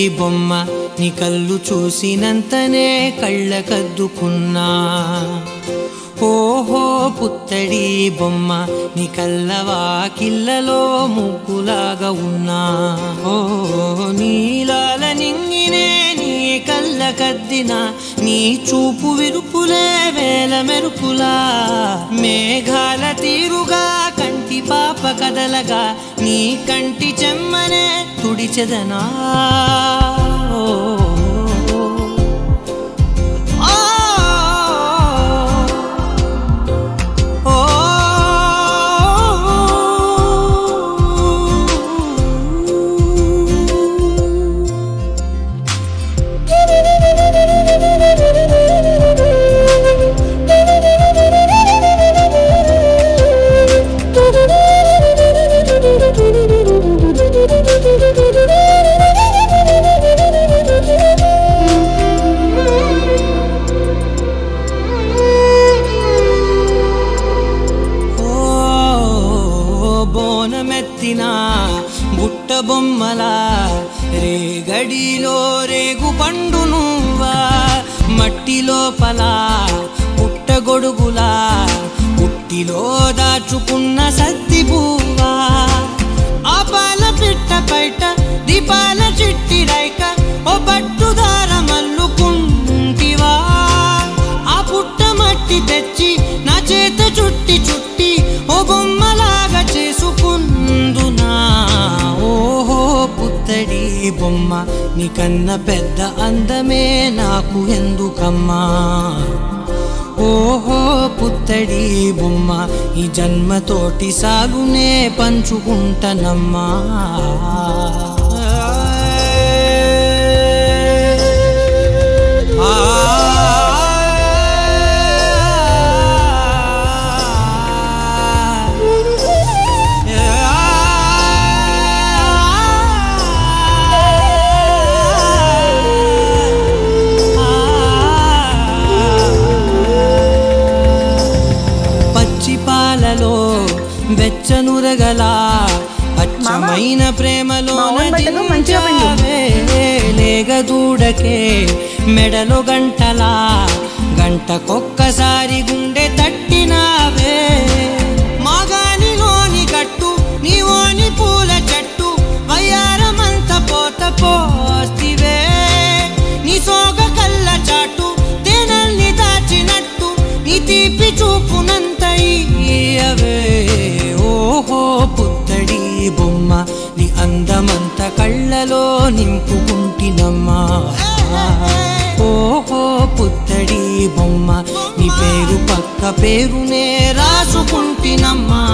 బొమ్మ నీ కళ్ళు చూసినంతనే కళ్ళకద్దుకున్నా ఓహో పుత్తడి బొమ్మ నీ కళ్ళవా కిల్లలో ముగ్గులాగా ఉన్నా ఓ నీలాల నింగినే నీ కళ్ళ కద్దిన నీ చూపు విరుపులే వేల మెరుపులా మేఘాల తీరుగా కంటి పాప కదలగా నీ కంటి చెమ్మనే తుడిచెదనా ఓ ఆ ఓ ఓ బోనమెత్తిన బుట్ట బొమ్మలా రేగడిలో రేగు పండు నువ్వా మట్టి లోపల పుట్టగొడుగులా పుట్టిలో దాచుకున్న సత్తి పువ్వా ఆపాల పిట్ట బయట దీపాల చిట్టి రైక ఓ పట్టుదార మల్లుకుంటివా ఆ పుట్ట మట్టి తెచ్చి నా చేత చుట్టి చుట్టి ఓ బొమ్మలాగా చేసుకుందునా ఓహో పుత్తడి బొమ్మ నీకన్న పెద్ద అందమే నాకు ఎందుకమ్మా ఓహో పుత్తడి బొమ్మ ఈ జన్మతోటి సాగునే పంచుకుంటనమ్మా పచ్చి పాలలో వెచ్చనురగల అచ్చమైన ప్రేమలో మావన్ బట్టలు మంచిగా పిండు. లేగదూడకే మెడలో గంటలా గంటకొక్కసారి గుండె తట్టినావే మాగానిలోని గట్టు నీవోని పూల చెట్టు వయ్యారమంత పోత పోస్తివే నీ సోగ కళ్ళ చాటు తేనల్ని దాచినట్టు నీ తీపి చూపునంత ఇయ్యవే ఓహో పుత్తడి బొమ్మ నీ అందమంత కళ్ళలో నింపుకుంటినమ్మా ఓహో పుత్తడి బొమ్మ నీ పేరు పక్క పేరునే రాసుకుంటినమ్మా